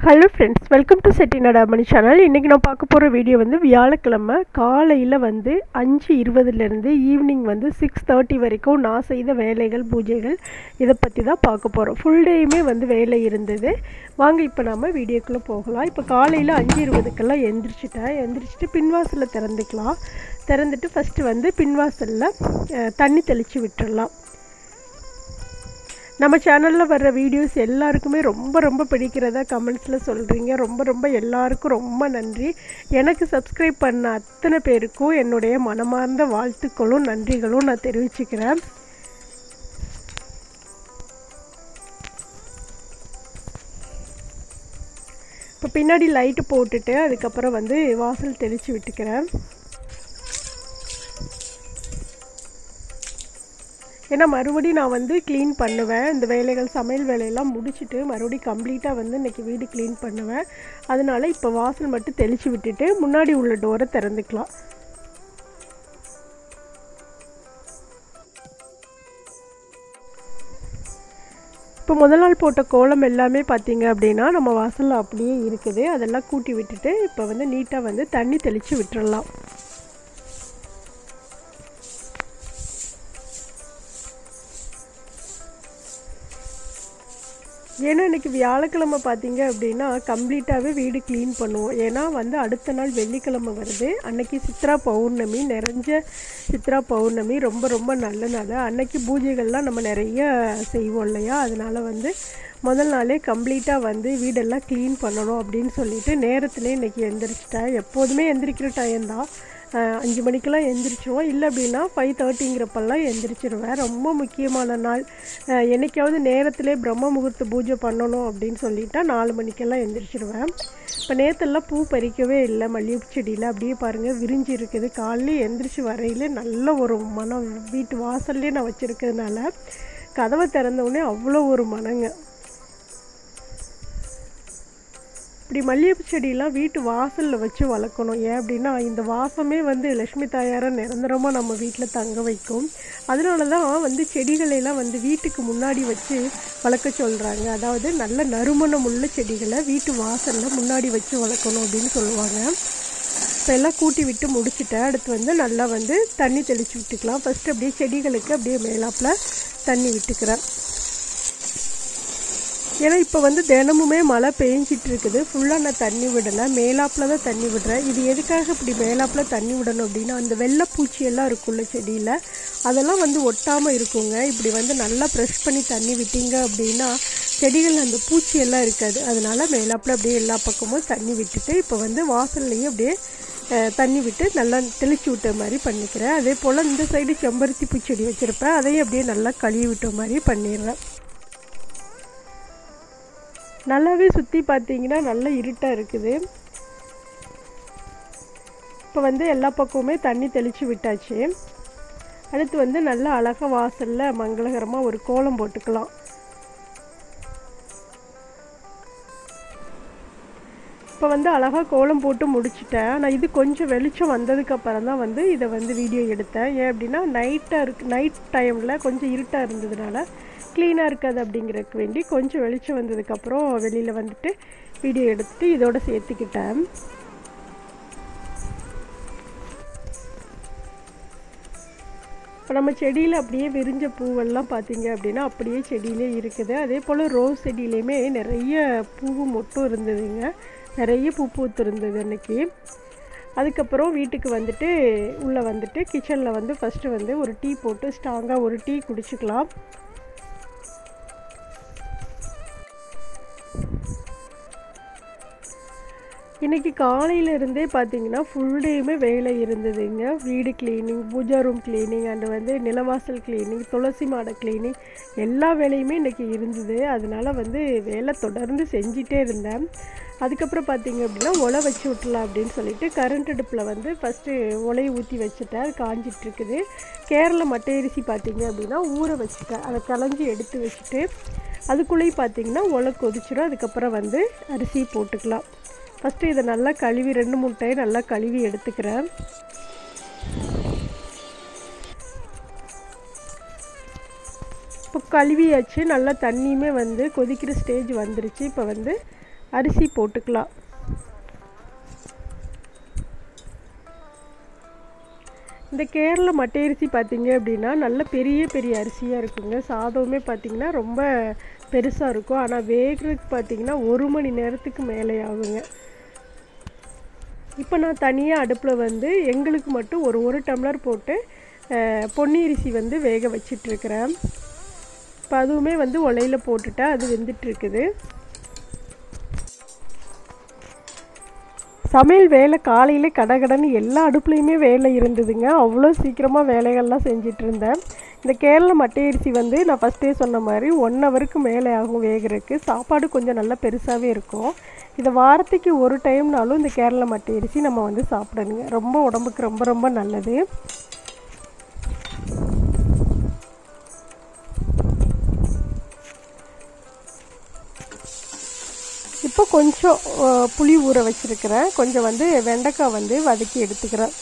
hello friends welcome to Chettinadu Mani channel இன்றைக்கி நான் பார்க்க போகிற வீடியோ வந்து வியாழக்கிழமை காலையில் வந்து அஞ்சு இருபதுலேருந்து ஈவினிங் வந்து சிக்ஸ் தேர்ட்டி வரைக்கும் நான் செய்த வேலைகள் பூஜைகள் இதை பற்றி தான் பார்க்க போகிறோம் ஃபுல் டேயுமே வந்து வேலை இருந்தது வாங்க இப்போ நம்ம வீடியோக்குள்ளே போகலாம் இப்போ காலையில் அஞ்சு இருபதுக்கெல்லாம் எந்திரிச்சிட்டேன் எந்திரிச்சிட்டு பின்வாசலில் திறந்துக்கலாம் திறந்துட்டு ஃபஸ்ட்டு வந்து பின்வாசலில் அஹ், தண்ணி தெளித்து விட்டுறலாம் நம்ம சேனலில் வர்ற வீடியோஸ் எல்லாருக்குமே ரொம்ப ரொம்ப பிடிக்கிறதா கமெண்ட்ஸில் சொல்கிறீங்க ரொம்ப ரொம்ப எல்லாருக்கும் ரொம்ப நன்றி எனக்கு சப்ஸ்கிரைப் பண்ண அத்தனை பேருக்கும் என்னுடைய மனமார்ந்த வாழ்த்துக்களும் நன்றிகளும் நான் தெரிவிச்சுக்கிறேன் இப்போ பின்னாடி லைட்டு போட்டுட்டு அதுக்கப்புறம் வந்து வாசல் தெளித்து விட்டுக்கிறேன் ஏன்னா மறுபடியும் நான் வந்து க்ளீன் பண்ணுவேன் இந்த வேலைகள் சமையல் வேலையெல்லாம் முடிச்சுட்டு மறுபடியும் கம்ப்ளீட்டாக வந்து இன்றைக்கி வீடு க்ளீன் பண்ணுவேன் அதனால இப்போ வாசல் மட்டும் தெளித்து விட்டுட்டு முன்னாடி உள்ள டோரை திறந்துக்கலாம் இப்போ முதல் நாள் போட்ட கோலம் எல்லாமே பார்த்தீங்க அப்படின்னா நம்ம வாசலில் அப்படியே இருக்குது அதெல்லாம் கூட்டி விட்டுட்டு இப்போ வந்து நீட்டாக வந்து தண்ணி தெளித்து விட்டுறலாம் ஏன்னா இன்றைக்கி வியாழக்கிழமை பார்த்தீங்க அப்படின்னா கம்ப்ளீட்டாகவே வீடு க்ளீன் பண்ணுவோம் ஏன்னா வந்து அடுத்த நாள் வெள்ளிக்கிழமை வருது அன்னைக்கு சித்ரா பௌர்ணமி நிறைஞ்ச சித்ரா பௌர்ணமி ரொம்ப ரொம்ப நல்ல நாள் அன்னைக்கு பூஜைகள்லாம் நம்ம நிறைய செய்வோம் இல்லையா அதனால வந்து முதல் நாளே கம்ப்ளீட்டாக வந்து வீடெல்லாம் க்ளீன் பண்ணணும் அப்படின்னு சொல்லிட்டு நேரத்துலேயே இன்றைக்கி எந்திரிச்சிட்டேன் எப்போதுமே எந்திரிக்கிற டைம் தான் அஹ் அஞ்சு மணிக்கெல்லாம் எந்திரிச்சிருவோம் இல்லை அப்படின்னா ஃபைவ் தேர்ட்டிங்கிறப்பெல்லாம் எந்திரிச்சிருவேன் ரொம்ப முக்கியமான நாள் அஹ் என்னைக்காவது நேரத்திலே பிரம்ம முகூர்த்த பூஜை பண்ணணும் அப்படின்னு சொல்லிட்டா நாலு மணிக்கெல்லாம் எந்திரிச்சிருவேன் இப்போ நேற்றெல்லாம் பூ பறிக்கவே இல்லை மல்லிகைப்பூ செடியில் அப்படியே பாருங்கள் விரிஞ்சு இருக்குது காலையில் எந்திரிச்சு வரையில நல்ல ஒரு மனம் வீட்டு வாசல்லே நான் வச்சுருக்கிறதுனால கதவை திறந்த உடனே அவ்வளோ ஒரு மனங்க இப்படி மல்லிகைப்பூ செடியெல்லாம் வீட்டு வாசலில் வச்சு வளர்க்கணும் ஏன் அப்படின்னா இந்த வாசமே வந்து லக்ஷ்மி தாயாரை நிரந்தரமாக நம்ம வீட்டில் தங்க வைக்கும் அதனால தான் வந்து செடிகளெல்லாம் வந்து வீட்டுக்கு முன்னாடி வச்சு வளர்க்க சொல்கிறாங்க அதாவது நல்ல நறுமணம் உள்ள செடிகளை வீட்டு வாசலில் முன்னாடி வச்சு வளர்க்கணும் அப்படின்னு சொல்லுவாங்க இப்போ எல்லாம் கூட்டி விட்டு முடிச்சுட்டேன் அடுத்து வந்து நல்லா வந்து தண்ணி தெளித்து விட்டுக்கலாம் ஃபஸ்ட்டு அப்படியே செடிகளுக்கு அப்படியே மேலாப்பில் தண்ணி விட்டுக்கிறேன் ஏன்னா இப்போ வந்து தினமுமே மழை பெஞ்சிட்டு இருக்குது ஃபுல்லாக நான் தண்ணி விடலை மேலாப்பில் தான் தண்ணி விடுறேன் இது எதுக்காக இப்படி மேலாப்பில் தண்ணி விடணும் அப்படின்னா அந்த வெள்ளைப்பூச்சி எல்லாம் இருக்குல்ல செடியில் அதெல்லாம் வந்து ஒட்டாமல் இருக்குங்க இப்படி வந்து நல்லா ப்ரெஷ் பண்ணி தண்ணி விட்டீங்க அப்படின்னா செடிகள் அந்த பூச்சி எல்லாம் இருக்காது அதனால மேலாப்பில் அப்படியே எல்லா பக்கமும் தண்ணி விட்டுட்டு இப்போ வந்து வாசல்லையும் அப்படியே அஹ், தண்ணி விட்டு நல்லா தெளிச்சு விட்ட மாதிரி பண்ணிக்கிறேன் அதே போல் இந்த சைடு செம்பருத்தி பூச்செடி வச்சுருப்பேன் அதையும் அப்படியே நல்லா கழுவி விட்ட மாதிரி பண்ணிடுறேன் நல்லாவே சுற்றி பார்த்தீங்கன்னா நல்ல இருட்டாக இருக்குது இப்போ வந்து எல்லா பக்கமுமே தண்ணி தெளித்து விட்டாச்சு அடுத்து வந்து நல்ல அழகாக வாசலில் மங்களகரமாக ஒரு கோலம் போட்டுக்கலாம் இப்போ வந்து அழகாக கோலம் போட்டு முடிச்சிட்டேன் நான் இது கொஞ்சம் வெளிச்சம் வந்ததுக்கப்புறம் தான் வந்து இதை வந்து வீடியோ எடுத்தேன் ஏன் அப்படின்னா நைட்டாக இருக்கு நைட் டைமில் கொஞ்சம் இருட்டாக இருந்ததுனால க்ளீனாக இருக்காது அப்படிங்கிறதுக்கு வேண்டி கொஞ்சம் வெளிச்சம் வந்ததுக்கப்புறம் வெளியில் வந்துட்டு வீடியோ எடுத்துட்டு இதோட சேர்த்துக்கிட்டேன் இப்போ நம்ம செடியில் அப்படியே விரிஞ்ச பூவெல்லாம் பார்த்தீங்க அப்படின்னா அப்படியே செடியிலே இருக்குது அதே போல் ரோஸ் செடியிலையுமே நிறைய பூவும் மொட்டும் இருந்ததுங்க நிறைய பூ பூத்து இருந்தது அன்னைக்கு அதுக்கப்புறம் வீட்டுக்கு வந்துட்டு உள்ளே வந்துட்டு கிச்சனில் வந்து ஃபஸ்ட்டு வந்து ஒரு டீ போட்டு ஸ்ட்ராங்காக ஒரு டீ குடிச்சுக்கலாம் இன்றைக்கி காலையில இருந்தே பார்த்தீங்கன்னா ஃபுல் டேயுமே வேலை இருந்ததுங்க வீடு cleaning puja room cleaning and வந்து நிலவாசல் க்ளீனிங் துளசி மாடை க்ளீனிங் எல்லா வேலையுமே இன்றைக்கி இருந்தது அதனால வந்து வேலை தொடர்ந்து செஞ்சிட்டே இருந்தேன் அதுக்கப்புறம் பார்த்தீங்க அப்படின்னா ஒலை வச்சு விட்றலாம் அப்படின்னு சொல்லிட்டு கரண்ட் அடுப்பில் வந்து ஃபஸ்ட்டு ஒலையை ஊற்றி வச்சுட்டேன் அது காஞ்சிட்டு இருக்குது கேரள மட்டை அரிசி பார்த்தீங்க அப்படின்னா ஊற வச்சுட்டேன் அதை களைஞ்சி எடுத்து வச்சுட்டு அதுக்குள்ளேயும் பார்த்தீங்கன்னா ஒலை கொதிச்சிடும் அதுக்கப்புறம் வந்து அரிசி போட்டுக்கலாம் ஃபஸ்ட்டு இதை நல்லா கழுவி ரெண்டு மூணு டைம் நல்லா கழுவி எடுத்துக்கிறேன் இப்போ கழுவியாச்சு நல்லா தண்ணியுமே வந்து கொதிக்கிற ஸ்டேஜ் வந்துருச்சு இப்போ வந்து அரிசி போட்டுக்கலாம் இந்த கேரள மட்டை அரிசி பார்த்தீங்க அப்படின்னா நல்ல பெரிய பெரிய அரிசியாக இருக்குங்க சாதமே பார்த்தீங்கன்னா ரொம்ப பெருசாக இருக்கும் ஆனால் வேகிறதுக்கு பார்த்தீங்கன்னா ஒரு மணி நேரத்துக்கு மேலே ஆகுங்க இப்போ நான் தனியாக அடுப்பில் வந்து எங்களுக்கு மட்டும் ஒரு ஒரு டம்ளர் போட்டு அஹ், பொன்னி அரிசி வந்து வேக வச்சிட்ருக்கிறேன் இப்போ அதுவுமே வந்து உலையில் போட்டுட்டா அது வெந்துட்டுருக்குது சமையல் வேலை காலையில் கடகடன்னு எல்லா அடுப்புலையுமே வேலை இருந்ததுங்க அவ்வளோ சீக்கிரமாக வேலைகள்லாம் செஞ்சிட்டு இருந்தேன் இந்த கேரள மட்டை அரிசி வந்து நான் ஃபஸ்ட்டே சொன்ன மாதிரி ஒன் ஹவருக்கு மேலே ஆகும் வேகிறதுக்கு சாப்பாடு கொஞ்சம் நல்லா பெருசாகவே இருக்கும் இதை வாரத்துக்கு ஒரு டைம்னாலும் இந்த கேரள மட்டை அரிசி நம்ம வந்து சாப்பிடணுங்க ரொம்ப உடம்புக்கு ரொம்ப ரொம்ப நல்லது இப்போ கொஞ்சம் அஹ், புளி ஊற வச்சுருக்கிறேன் கொஞ்சம் வந்து வெண்டைக்காய் வந்து வதக்கி எடுத்துக்கிறேன்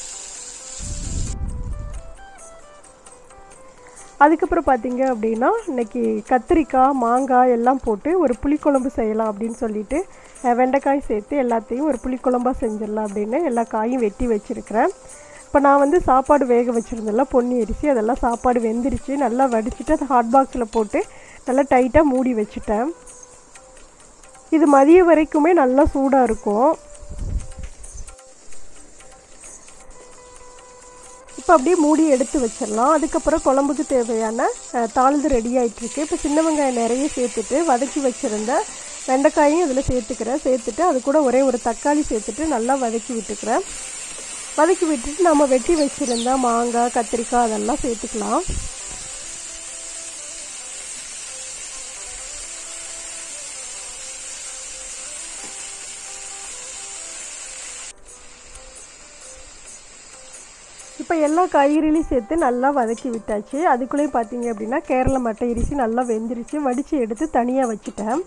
அதுக்கப்புறம் பார்த்தீங்க அப்படின்னா இன்னைக்கு கத்திரிக்காய் மாங்காய் எல்லாம் போட்டு ஒரு புளிக்குழம்பு செய்யலாம் அப்படின்னு சொல்லிட்டு அஹ், வெண்டைக்காய் சேர்த்து எல்லாத்தையும் ஒரு புளிக்குழம்பா செஞ்சிடலாம் அப்படின்னு எல்லா காயும் வெட்டி வச்சுருக்கிறேன் இப்போ நான் வந்து சாப்பாடு வேக வச்சுருந்தேன்ல பொன்னி அரிசி அதெல்லாம் சாப்பாடு வெந்துருச்சு நல்லா வடிச்சிட்டு அதை ஹாட் பாக்ஸில் போட்டு நல்லா டைட்டாக மூடி வச்சுட்டேன் இது மதிய வரைக்குமே நல்லா சூடாக இருக்கும் இப்போ அப்படியே மூடி எடுத்து வச்சிடலாம் அதுக்கப்புறம் குழம்புக்கு தேவையான அஹ், தாளிது ரெடி ஆயிட்டிருக்கு இப்போ சின்ன வெங்காயம் நிறைய சேர்த்துட்டு வதக்கி வச்சுருந்த வெண்டைக்காயும் இதில் சேர்த்துக்கிறேன் சேர்த்துட்டு அது கூட ஒரே ஒரு தக்காளி சேர்த்துட்டு நல்லா வதக்கி விட்டுக்கிறேன் வதக்கி விட்டுட்டு நம்ம வெட்டி வச்சுருந்த மாங்காய் கத்திரிக்காய் அதெல்லாம் சேர்த்துக்கலாம் இப்போ எல்லா காய்கறிகளையும் சேர்த்து நல்லா வதக்கி விட்டாச்சு அதுக்குள்ளேயும் பார்த்தீங்க அப்படின்னா கேரள மட்டை அரிசி நல்லா வெந்துருச்சு வடித்து எடுத்து தனியாக வச்சுட்டேன்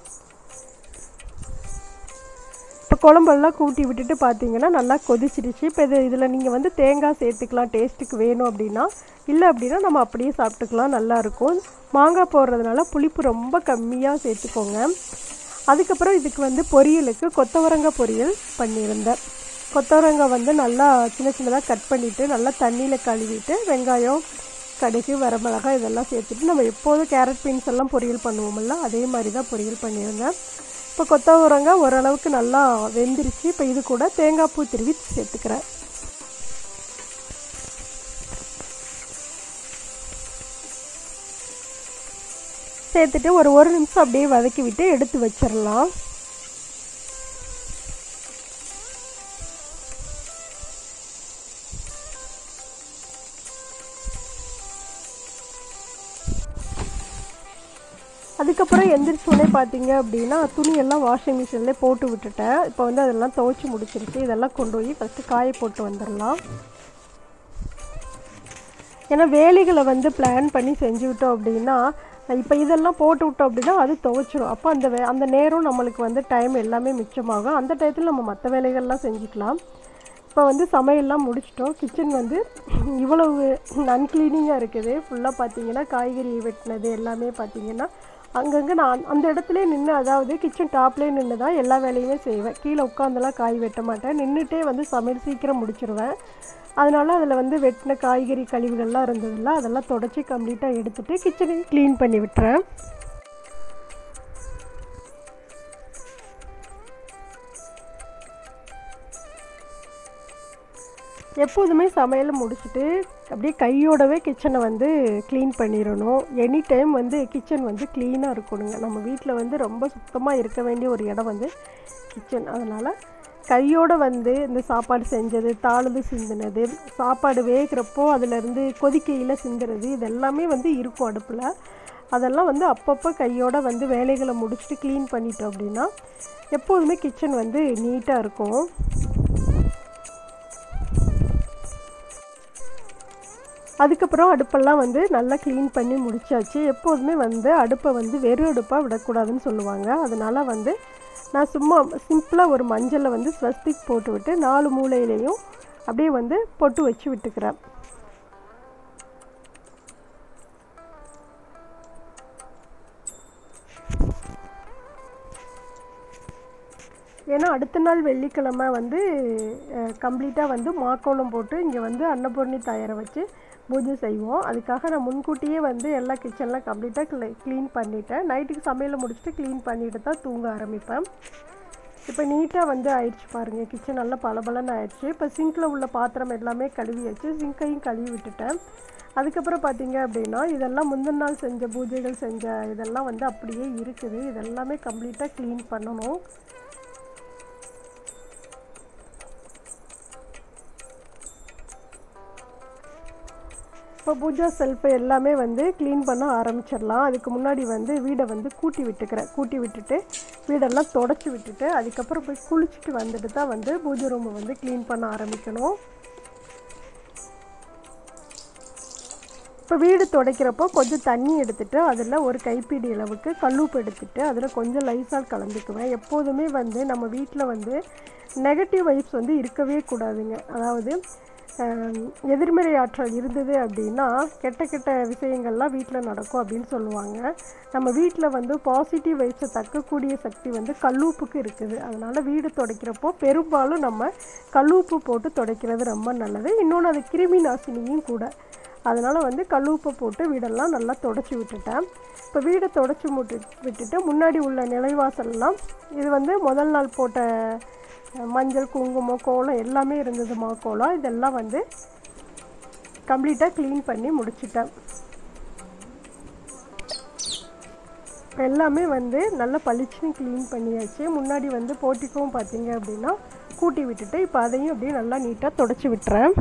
இப்போ குழம்பெல்லாம் கூட்டி விட்டுட்டு பார்த்தீங்கன்னா நல்லா கொதிச்சிருச்சு இப்போ இது இதில் நீங்கள் வந்து தேங்காய் சேர்த்துக்கலாம் டேஸ்ட்டுக்கு வேணும் அப்படின்னா இல்லை அப்படின்னா நம்ம அப்படியே சாப்பிட்டுக்கலாம் நல்லாயிருக்கும் மாங்காய் போடுறதுனால புளிப்பு ரொம்ப கம்மியாக சேர்த்துக்கோங்க அதுக்கப்புறம் இதுக்கு வந்து பொரியலுக்கு கொத்தவரங்காய் பொரியல் பண்ணியிருந்தேன் கொத்தவரங்காய் வந்து நல்லா சின்ன சின்னதாக கட் பண்ணிவிட்டு நல்லா தண்ணியில் கழுவிட்டு வெங்காயம் கடுகு வரமிளகாய் இதெல்லாம் சேர்த்துட்டு நம்ம எப்போதும் கேரட் பீன்ஸ் எல்லாம் பொரியல் பண்ணுவோம்ல அதே மாதிரி தான் பொரியல் பண்ணியிருந்தேன் இப்போ கொத்தவரங்காய் ஓரளவுக்கு நல்லா வெந்துருச்சு இப்போ இது கூட தேங்காய் பூ திருவி சேர்த்துக்கிறேன் சேர்த்துட்டு ஒரு ஒரு நிமிஷம் அப்படியே வதக்கி விட்டு எடுத்து வச்சிடலாம் அதுக்கப்புறம் எந்திரிச்சோடனே பார்த்தீங்க அப்படின்னா துணியெல்லாம் வாஷிங் மிஷினில் போட்டு விட்டுட்டேன் இப்போ வந்து அதெல்லாம் துவைச்சி முடிச்சிருச்சு இதெல்லாம் கொண்டு போய் ஃபஸ்ட்டு காய போட்டு வந்துடலாம் ஏன்னா வேலைகளை வந்து பிளான் பண்ணி செஞ்சு விட்டோம் அப்படின்னா இப்போ இதெல்லாம் போட்டு விட்டோம் அப்படின்னா அது துவைச்சிரும் அப்போ அந்த வே அந்த நேரம் நம்மளுக்கு வந்து டைம் எல்லாமே மிச்சமாகும் அந்த டயத்தில் நம்ம மற்ற வேலைகள்லாம் செஞ்சுக்கலாம் இப்போ வந்து சமையல்லாம் முடிச்சிட்டோம் கிச்சன் வந்து இவ்வளவு அன்க்ளீனிங்காக இருக்குது ஃபுல்லாக பார்த்தீங்கன்னா காய்கறி வெட்டினது எல்லாமே பார்த்தீங்கன்னா அங்கங்கே நான் அந்த இடத்துல நின்று அதாவது கிச்சன் டாப்லேயே நின்று தான் எல்லா வேலையுமே செய்வேன் கீழே உட்காந்தெல்லாம் காய் வெட்ட மாட்டேன் நின்றுட்டே வந்து சமையல் சீக்கிரம் முடிச்சிருவேன் அதனால் அதில் வந்து வெட்டின காய்கறி கழிவுகள்லாம் இருந்ததில்ல அதெல்லாம் தொடச்சி கம்ப்ளீட்டாக எடுத்துகிட்டு கிச்சனையும் க்ளீன் பண்ணி விட்டுறேன் எப்போதுமே சமையலை முடிச்சுட்டு அப்படியே கையோடவே கிச்சனை வந்து க்ளீன் பண்ணிடணும் எனி டைம் வந்து கிச்சன் வந்து க்ளீனாக இருக்கணுங்க நம்ம வீட்டில் வந்து ரொம்ப சுத்தமாக இருக்க வேண்டிய ஒரு இடம் வந்து கிச்சன் அதனால் கையோடு வந்து இந்த சாப்பாடு செஞ்சது தாளுது சிந்தினது சாப்பாடு வேகிறப்போ அதிலேருந்து கொதிக்கையில் சிந்துறது இதெல்லாமே வந்து இருக்கும் அடுப்பில் அதெல்லாம் வந்து அப்பப்போ கையோட வந்து வேலைகளை முடிச்சுட்டு க்ளீன் பண்ணிட்டோம் அப்படின்னா எப்போதுமே கிச்சன் வந்து நீட்டாக இருக்கும் அதுக்கப்புறம் அடுப்பெல்லாம் வந்து நல்லா க்ளீன் பண்ணி முடிச்சாச்சு எப்போதுமே வந்து அடுப்பை வந்து வெறும் அடுப்பாக விடக்கூடாதுன்னு சொல்லுவாங்க அதனால் வந்து நான் சும்மா சிம்பிளாக ஒரு மஞ்சளில் வந்து ஸ்வஸ்திக் போட்டு விட்டு நாலு மூலையிலையும் அப்படியே வந்து பொட்டு வச்சு விட்டுக்கிறேன் ஏன்னா அடுத்த நாள் வெள்ளிக்கிழமை வந்து கம்ப்ளீட்டாக வந்து மாக்கோலம் போட்டு இங்கே வந்து அன்னபூர்ணி தயாரை வச்சு பூஜை செய்வோம் அதுக்காக நான் முன்கூட்டியே வந்து எல்லா கிச்சன்லாம் கம்ப்ளீட்டாக க்ளீன் பண்ணிட்டேன் நைட்டுக்கு சமையலை முடிச்சுட்டு க்ளீன் பண்ணிட்டு தான் தூங்க ஆரம்பிப்பேன் இப்போ நீட்டாக வந்து ஆயிடுச்சு பாருங்கள் கிச்சன் நல்லா பளபளன்னு ஆயிடுச்சு இப்போ சிங்கில் உள்ள பாத்திரம் எல்லாமே கழுவி வச்சு சிங்கையும் கழுவி விட்டுட்டேன் அதுக்கப்புறம் பார்த்தீங்க அப்படின்னா இதெல்லாம் முந்தின நாள் செஞ்ச பூஜைகள் செஞ்ச இதெல்லாம் வந்து அப்படியே இருக்குது இதெல்லாமே கம்ப்ளீட்டாக க்ளீன் பண்ணணும் இப்போ பூஜா செல்ஃபை எல்லாமே வந்து க்ளீன் பண்ண ஆரம்பிச்சிடலாம் அதுக்கு முன்னாடி வந்து வீடை வந்து கூட்டி விட்டுக்கிறேன் கூட்டி விட்டுட்டு வீடெல்லாம் தொடச்சி விட்டுட்டு அதுக்கப்புறம் போய் குளிச்சுட்டு வந்துட்டு தான் வந்து பூஜை ரூமை வந்து க்ளீன் பண்ண ஆரம்பிக்கணும் இப்போ வீடு துடைக்கிறப்போ கொஞ்சம் தண்ணி எடுத்துகிட்டு அதில் ஒரு கைப்பிடி அளவுக்கு கல்லுப்பு எடுத்துகிட்டு அதில் கொஞ்சம் லைசால் கலந்துக்குவேன் எப்போதுமே வந்து நம்ம வீட்டில் வந்து நெகட்டிவ் வைப்ஸ் வந்து இருக்கவே கூடாதுங்க அதாவது எதிர்மறை ஆற்றல் இருந்தது அப்படின்னா கெட்ட கெட்ட விஷயங்கள்லாம் வீட்டில் நடக்கும் அப்படின்னு சொல்லுவாங்க நம்ம வீட்டில் வந்து பாசிட்டிவ் வைப்ஸை தக்கக்கூடிய சக்தி வந்து கல்லூப்புக்கு இருக்குது அதனால் வீடு துடைக்கிறப்போ பெரும்பாலும் நம்ம கல்லூப்பு போட்டு துடைக்கிறது ரொம்ப நல்லது இன்னொன்று அது கிருமி நாசினியும் கூட அதனால் வந்து கல்லூப்பை போட்டு வீடெல்லாம் நல்லா தொடச்சி விட்டுட்டேன் இப்போ வீடை தொடச்சி முட்டு விட்டுட்டு முன்னாடி உள்ள நிலைவாசல்லாம் இது வந்து முதல் நாள் போட்ட மஞ்சள் குங்குமம் கோலம் எல்லாமே இருந்தது மா கோலம் இதெல்லாம் வந்து கம்ப்ளீட்டாக க்ளீன் பண்ணி முடிச்சிட்டேன் எல்லாமே வந்து நல்லா பளிச்சுன்னு க்ளீன் பண்ணியாச்சு முன்னாடி வந்து போட்டிக்கவும் பார்த்தீங்க அப்படின்னா கூட்டி விட்டுட்டு இப்போ அதையும் அப்படியே நல்லா நீட்டாக தொடச்சி விட்டுறேன்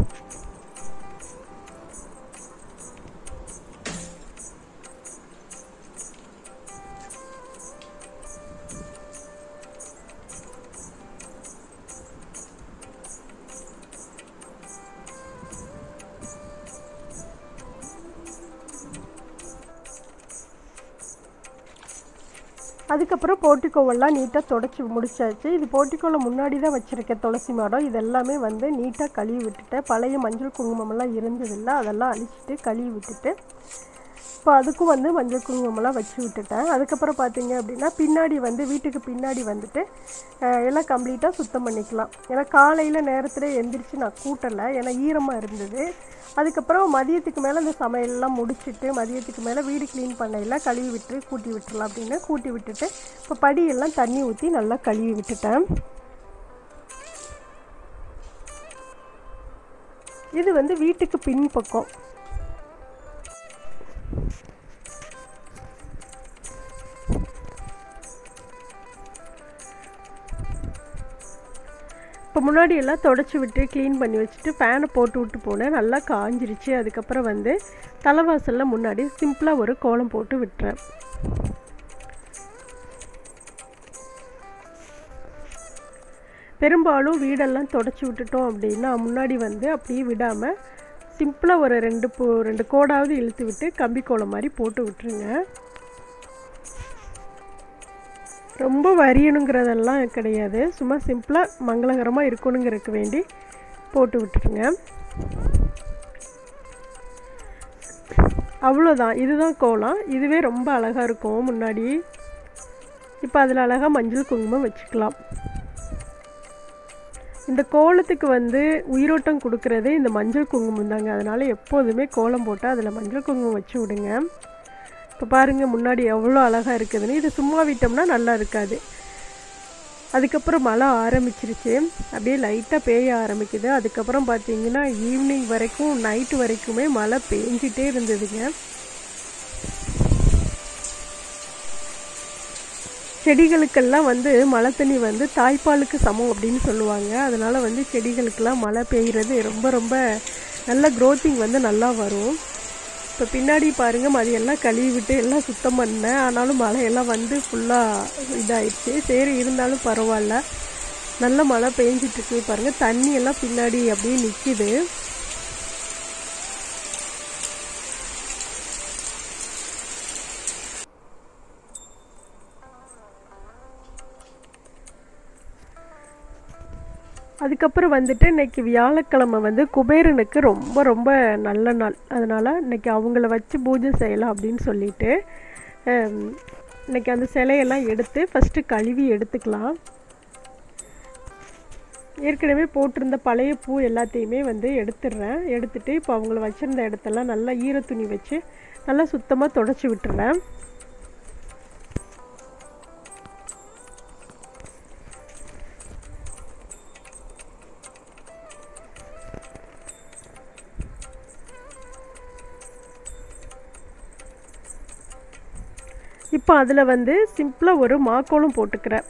அதுக்கப்புறம் போர்ட்டிக்கோவெல்லாம் நீட்டாக தொடச்சி முடிச்சாச்சு இது போர்ட்டிக்கோவில் முன்னாடி தான் வச்சுருக்கேன் துளசி மாடம் இது எல்லாமே வந்து நீட்டாக கழுவி விட்டுட்டேன் பழைய மஞ்சள் குங்குமமெல்லாம் இருந்ததில்ல அதெல்லாம் அழிச்சிட்டு கழுவி விட்டுட்டு இப்போ அதுக்கும் வந்து மஞ்சள் குங்குமம்லாம் வச்சு விட்டுட்டேன் அதுக்கப்புறம் பார்த்தீங்க அப்படின்னா பின்னாடி வந்து வீட்டுக்கு பின்னாடி வந்துட்டு அஹ், எல்லாம் கம்ப்ளீட்டாக சுத்தம் பண்ணிக்கலாம் ஏன்னா காலையில் நேரத்தில் எந்திரிச்சு நான் கூட்டலை ஏன்னா ஈரமாக இருந்தது அதுக்கப்புறம் மதியத்துக்கு மேலே இந்த சமையல்லாம் முடிச்சிட்டு மதியத்துக்கு மேலே வீடு க்ளீன் பண்ணையில் கழுவி விட்டு கூட்டி விட்டுறலாம் அப்படின்னு கூட்டி விட்டுட்டு இப்போ படியெல்லாம் தண்ணி ஊற்றி நல்லா கழுவி விட்டுட்டேன் இது வந்து வீட்டுக்கு பின்பக்கம் இப்போ முன்னாடி எல்லாம் தொடச்சி விட்டு க்ளீன் பண்ணி வச்சுட்டு ஃபேனை போட்டு விட்டு போனேன் நல்லா காஞ்சிருச்சு அதுக்கப்புறம் வந்து தலைவாசலில் முன்னாடி சிம்பிளாக ஒரு கோலம் போட்டு விட்டுறேன் பெரும்பாலும் வீடெல்லாம் தொடச்சி விட்டுட்டோம் அப்படின்னா முன்னாடி வந்து அப்படியே விடாமல் சிம்பிளாக ஒரு ரெண்டு பூ ரெண்டு கோடாவது இழுத்து விட்டு கம்பி கோலம் மாதிரி போட்டு விட்டுருங்க ரொம்ப வரியணுங்கிறதெல்லாம் கிடையாது சும்மா சிம்பிளாக மங்களகரமாக இருக்கணுங்கிறதுக்கு வேண்டி போட்டு விட்டுருங்க அவ்வளோதான் இதுதான் கோலம் இதுவே ரொம்ப அழகாக இருக்கும் முன்னாடி இப்போ அதில் அழகாக மஞ்சள் குங்குமம் வச்சுக்கலாம் இந்த கோலத்துக்கு வந்து உயிரோட்டம் கொடுக்கறதே இந்த மஞ்சள் குங்குமம் தாங்க அதனால் எப்போதுமே கோலம் போட்டால் அதில் மஞ்சள் குங்குமம் வச்சு விடுங்க இப்போ பாருங்கள் முன்னாடி எவ்வளோ அழகாக இருக்குதுன்னு இது சும்மா விட்டோம்னா நல்லா இருக்காது அதுக்கப்புறம் மழை ஆரம்பிச்சிருச்சு அப்படியே லைட்டாக பெய்ய ஆரம்பிக்குது அதுக்கப்புறம் பார்த்தீங்கன்னா ஈவினிங் வரைக்கும் நைட்டு வரைக்குமே மழை பெஞ்சிட்டே இருந்ததுங்க செடிகளுக்கெல்லாம் வந்து மழை தண்ணி வந்து தாய்ப்பாலுக்கு சமம் அப்படின்னு சொல்லுவாங்க அதனால் வந்து செடிகளுக்கெல்லாம் மழை பெய்கிறது ரொம்ப ரொம்ப நல்ல க்ரோத்திங் வந்து நல்லா வரும் இப்போ பின்னாடி பாருங்கள் மதியெல்லாம் கழுவி விட்டு எல்லாம் சுத்தம் பண்ணேன் ஆனாலும் மழையெல்லாம் வந்து ஃபுல்லாக இதாயிடுச்சு சரி இருந்தாலும் பரவாயில்ல நல்ல மழை பெஞ்சிட்டு இருக்கு பாருங்கள் தண்ணி எல்லாம் பின்னாடி அப்படியே நிற்கிது அதுக்கப்புறம் வந்துட்டு இன்னைக்கு வியாழக்கிழமை வந்து குபேரனுக்கு ரொம்ப ரொம்ப நல்ல நாள் அதனால் இன்னைக்கு அவங்கள வச்சு பூஜை செய்யலாம் அப்படின்னு சொல்லிட்டு ஹம், இன்னைக்கு அந்த சிலையெல்லாம் எடுத்து ஃபஸ்ட்டு கழுவி எடுத்துக்கலாம் ஏற்கனவே போட்டிருந்த பழைய பூ எல்லாத்தையுமே வந்து எடுத்துடுறேன் எடுத்துட்டு இப்போ அவங்கள வச்சுருந்த இடத்தெல்லாம் நல்லா ஈர துணி வச்சு நல்லா சுத்தமாக தொடச்சி விட்டுறேன் இப்போ அதில் வந்து சிம்பிளாக ஒரு மாக்கோலும் போட்டுக்கிறேன்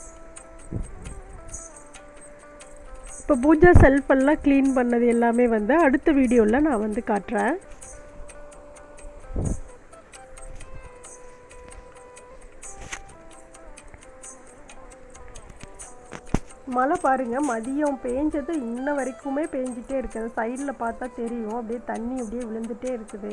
இப்போ பூஜா செல்ஃப் எல்லாம் க்ளீன் பண்ணது எல்லாமே வந்து அடுத்த வீடியோவில் நான் வந்து காட்டுறேன் மழை பாருங்க மதியம் பேஞ்சது இன்ன வரைக்குமே பேஞ்சிட்டே இருக்குது சைடில் பார்த்தா தெரியும் அப்படியே தண்ணி அப்படியே விழுந்துட்டே இருக்குது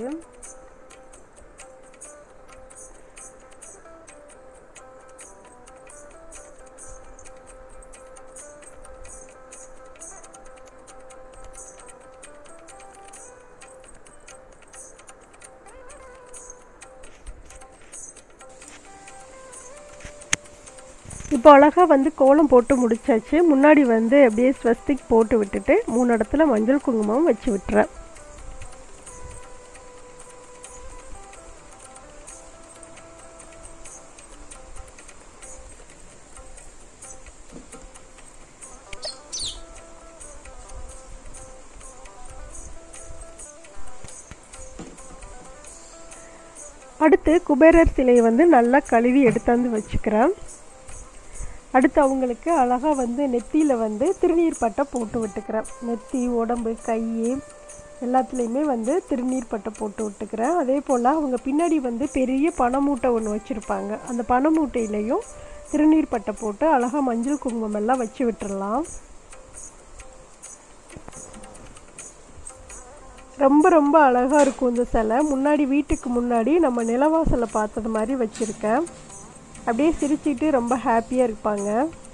இப்போ அழகாக வந்து கோலம் போட்டு முடிச்சாச்சு முன்னாடி வந்து அப்படியே ஸ்வஸ்திக் போட்டு விட்டுட்டு மூணு இடத்துல மஞ்சள் குங்குமம் வச்சு விட்டுறேன் அடுத்து குபேரர் சிலையை வந்து நல்லா கழுவி எடுத்தாந்து வச்சுக்கிறேன் அடுத்து அவங்களுக்கு அழகாக வந்து நெத்தியில் வந்து திருநீர் பட்டை போட்டு விட்டுக்கிறேன் நெத்தி உடம்பு கை எல்லாத்துலேயுமே வந்து திருநீர் பட்டை போட்டு விட்டுக்கிறேன் அதே போல் அவங்க பின்னாடி வந்து பெரிய பனைமூட்டை ஒன்று வச்சுருப்பாங்க அந்த பனைமூட்டையிலையும் திருநீர் பட்டை போட்டு அழகாக மஞ்சள் குங்குமம் எல்லாம் வச்சு விட்டுறலாம் ரொம்ப ரொம்ப அழகாக இருக்கும் இந்த சிலை முன்னாடி வீட்டுக்கு முன்னாடி நம்ம நிலவாசலை பார்த்தது மாதிரி வச்சுருக்கேன் அப்படியே சிரிச்சுட்டு ரொம்ப ஹாப்பியாக இருப்பாங்க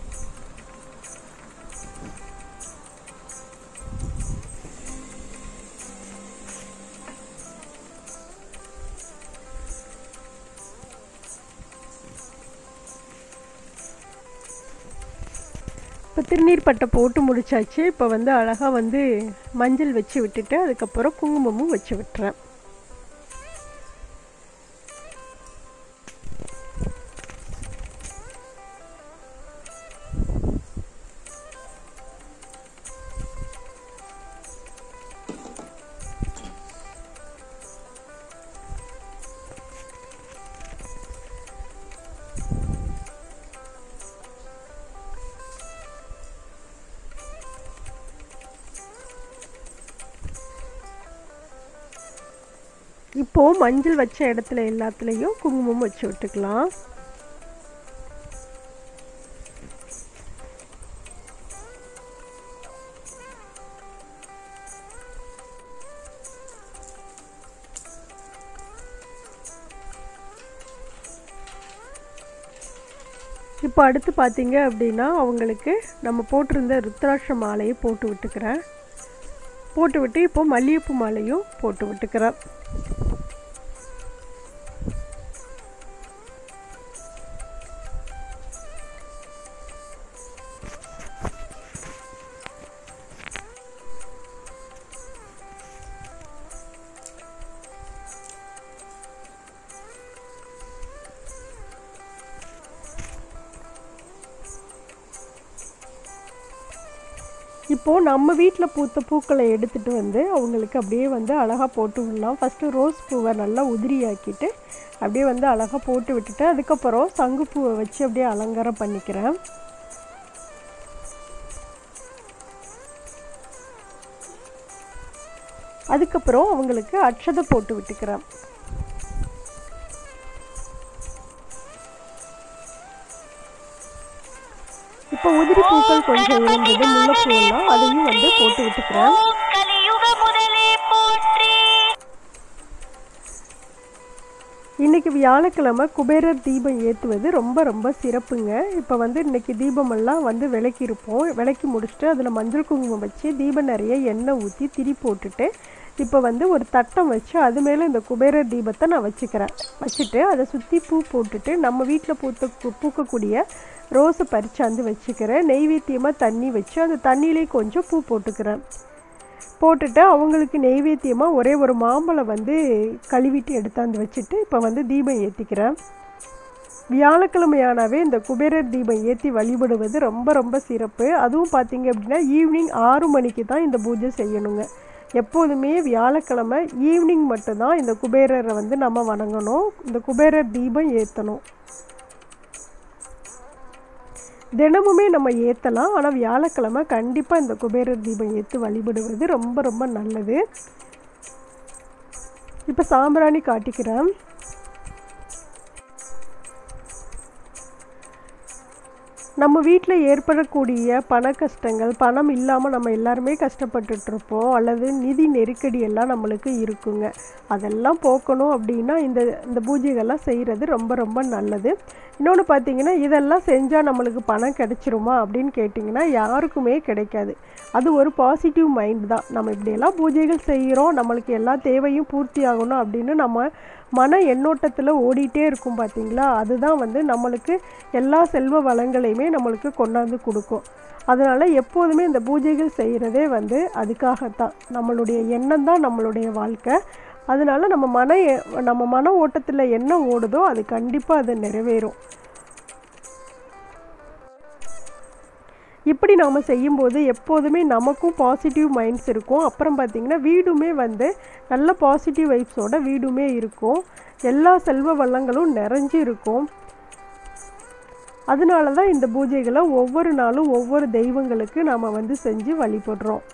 இப்போ திருநீர் பட்டை போட்டு முடிச்சாச்சு இப்போ வந்து அழகாக வந்து மஞ்சள் வச்சு விட்டுட்டு அதுக்கப்புறம் குங்குமமும் வச்சு விட்டுறேன் இப்போது மஞ்சள் வச்ச இடத்துல எல்லாத்துலேயும் குங்குமம் வச்சு விட்டுக்கலாம் இப்போ அடுத்து பார்த்தீங்க அப்படின்னா அவங்களுக்கு நம்ம போட்டிருந்த ருத்ராட்ச மாலையை போட்டு விட்டுக்கிறேன் போட்டு விட்டு இப்போ மல்லிகைப்பூ மாலையும் போட்டு விட்டுக்கிறேன் இப்போது நம்ம வீட்டில் பூத்த பூக்களை எடுத்துகிட்டு வந்து அவங்களுக்கு அப்படியே வந்து அழகாக போட்டு விடலாம் ஃபஸ்ட்டு ரோஸ் பூவை நல்லா உதிரியாக்கிட்டு அப்படியே வந்து அழகாக போட்டு விட்டுட்டு அதுக்கப்புறம் சங்குப்பூவை வச்சு அப்படியே அலங்காரம் பண்ணிக்கிறேன் அதுக்கப்புறம் அவங்களுக்கு அட்சதை போட்டு விட்டுக்கிறேன் இப்போ உதிரி பூக்கள் கொஞ்சம் இருந்தது முல்லைப்பூவெல்லாம் அதையும் வந்து போட்டு விட்டுக்கிறேன் கலியுக முதலே போற்றி இன்னைக்கு வியாழக்கிழமை குபேரர் தீபம் ஏற்றுவது ரொம்ப ரொம்ப சிறப்புங்க இப்போ வந்து இன்னைக்கு தீபமெல்லாம் வந்து விளக்கியிருப்போம் விளக்கி முடிச்சுட்டு அதில் மஞ்சள் குங்குமம் வச்சு தீபம் நிறைய எண்ணெய் ஊற்றி திரி போட்டுட்டு இப்போ வந்து ஒரு தட்டம் வச்சு அது மேலே இந்த குபேரர் தீபத்தை நான் வச்சுக்கிறேன் வச்சுட்டு அதை சுற்றி பூ போட்டுட்டு நம்ம வீட்டில் பூத்த பூ- பூக்கக்கூடிய ரோஸை பறிச்சாந்து வச்சுக்கிறேன் நெய்வேத்தியமாக தண்ணி வச்சு அந்த தண்ணியிலே கொஞ்சம் பூ போட்டுக்கிறேன் போட்டுட்டு அவங்களுக்கு நெய்வேத்தியமாக ஒரே ஒரு மாம்பழம் வந்து கழுவிட்டு எடுத்தாந்து வச்சுட்டு இப்போ வந்து தீபம் ஏற்றிக்கிறேன் வியாழக்கிழமையானாவே இந்த குபேரர் தீபம் ஏற்றி வழிபடுவது ரொம்ப ரொம்ப சிறப்பு அதுவும் பார்த்தீங்க அப்படின்னா ஈவினிங் ஆறு மணிக்கு தான் இந்த பூஜை செய்யணுங்க எப்போதுமே வியாழக்கிழமை ஈவினிங் மட்டும்தான் இந்த குபேரரை வந்து நம்ம வணங்கணும் இந்த குபேரர் தீபம் ஏற்றணும் தினமுமே நம்ம ஏற்றலாம் ஆனால் வியாழக்கிழமை கண்டிப்பாக இந்த குபேரர் தீபம் ஏற்றி வழிபடுவது ரொம்ப ரொம்ப நல்லது இப்போ சாம்பிராணி காட்டிக்கிறேன் நம்ம வீட்டில் ஏற்படக்கூடிய பண கஷ்டங்கள் பணம் இல்லாமல் நம்ம எல்லாருமே கஷ்டப்பட்டுட்டு இருப்போம் அல்லது நிதி நெருக்கடி எல்லாம் நம்மளுக்கு இருக்குங்க அதெல்லாம் போக்கணும் அப்படின்னா இந்த இந்த பூஜைகள்லாம் செய்கிறது ரொம்ப ரொம்ப நல்லது இன்னொன்று பார்த்தீங்கன்னா இதெல்லாம் செஞ்சால் நம்மளுக்கு பணம் கிடைச்சிருமா அப்படின்னு கேட்டிங்கன்னா யாருக்குமே கிடைக்காது அது ஒரு பாசிட்டிவ் மைண்ட் தான் நம்ம இப்படியெல்லாம் பூஜைகள் செய்கிறோம் நம்மளுக்கு எல்லா தேவையும் பூர்த்தி ஆகணும் அப்படின்னு நம்ம மன எண்ணோட்டத்தில் ஓடிட்டே இருக்கும் பார்த்தீங்களா அதுதான் வந்து நம்மளுக்கு எல்லா செல்வ வளங்களையுமே நம்மளுக்கு கொண்டாந்து கொடுக்கும் அதனால் எப்போதுமே இந்த பூஜைகள் செய்கிறதே வந்து அதுக்காகத்தான் நம்மளுடைய எண்ணம் தான் நம்மளுடைய வாழ்க்கை அதனால நம்ம மன எ- நம்ம மன ஓட்டத்தில் என்ன ஓடுதோ அது கண்டிப்பாக அது நிறைவேறும் இப்படி நாம் செய்யும்போது எப்போதுமே நமக்கும் பாசிட்டிவ் மைண்ட்ஸ் இருக்கும் அப்புறம் பார்த்திங்கன்னா வீடுமே வந்து நல்ல பாசிட்டிவ் வைப்ஸோட வீடுமே இருக்கும் எல்லா செல்வ வளங்களும் நிறைஞ்சு இருக்கும் அதனால தான் இந்த பூஜைகளை ஒவ்வொரு நாளும் ஒவ்வொரு தெய்வங்களுக்கு நாம் வந்து செஞ்சு வழிபடுறோம்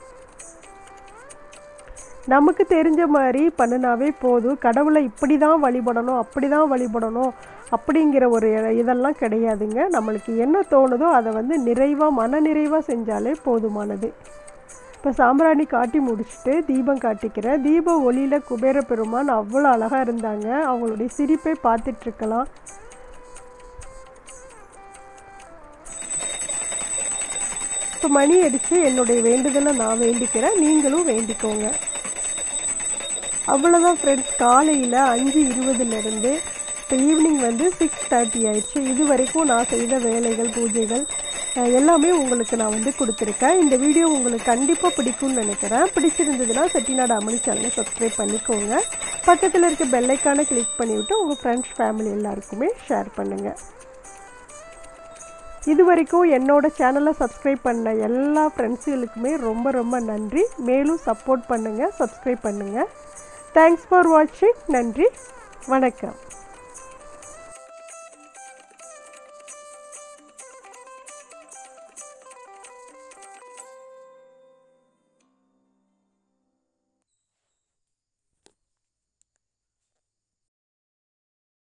நமக்கு தெரிஞ்ச மாதிரி பண்ணினாவே போதும் கடவுளை இப்படி தான் வழிபடணும் அப்படி தான் வழிபடணும் அப்படிங்கிற ஒரு இதெல்லாம் கிடையாதுங்க நம்மளுக்கு என்ன தோணுதோ அதை வந்து நிறைவாக மன நிறைவாக செஞ்சாலே போதுமானது இப்போ சாம்பிராணி காட்டி முடிச்சுட்டு தீபம் காட்டிக்கிறேன் தீப ஒளியில் குபேர பெருமான் அவ்வளோ அழகாக இருந்தாங்க அவங்களுடைய சிரிப்பை பார்த்துட்டு இருக்கலாம் இப்போ மணி அடித்து என்னுடைய வேண்டுதலை நான் வேண்டிக்கிறேன் நீங்களும் வேண்டிக்கோங்க அவ்வளோதான் ஃப்ரெண்ட்ஸ் காலையில் அஞ்சு இருபதுலேருந்து இப்போ ஈவினிங் வந்து சிக்ஸ் தேர்ட்டி ஆயிடுச்சு இது வரைக்கும் நான் செய்த வேலைகள் பூஜைகள் அஹ், எல்லாமே உங்களுக்கு நான் வந்து கொடுத்துருக்கேன் இந்த வீடியோ உங்களுக்கு கண்டிப்பாக பிடிக்கும்னு நினைக்கிறேன் பிடிச்சிருந்ததுன்னா செட்டிநாடு அமளி சேனலை சப்ஸ்கிரைப் பண்ணிக்கோங்க பக்கத்தில் இருக்க பெல்லைக்கான கிளிக் பண்ணிவிட்டு உங்கள் ஃப்ரெண்ட்ஸ் ஃபேமிலி எல்லாருக்குமே ஷேர் பண்ணுங்கள் இது வரைக்கும் என்னோட சேனலை சப்ஸ்கிரைப் பண்ண எல்லா ஃப்ரெண்ட்ஸுகளுக்குமே ரொம்ப ரொம்ப நன்றி மேலும் சப்போர்ட் பண்ணுங்கள் சப்ஸ்கிரைப் பண்ணுங்கள் தேங்க்ஸ் ஃபார் வாட்சிங் நன்றி வணக்கம்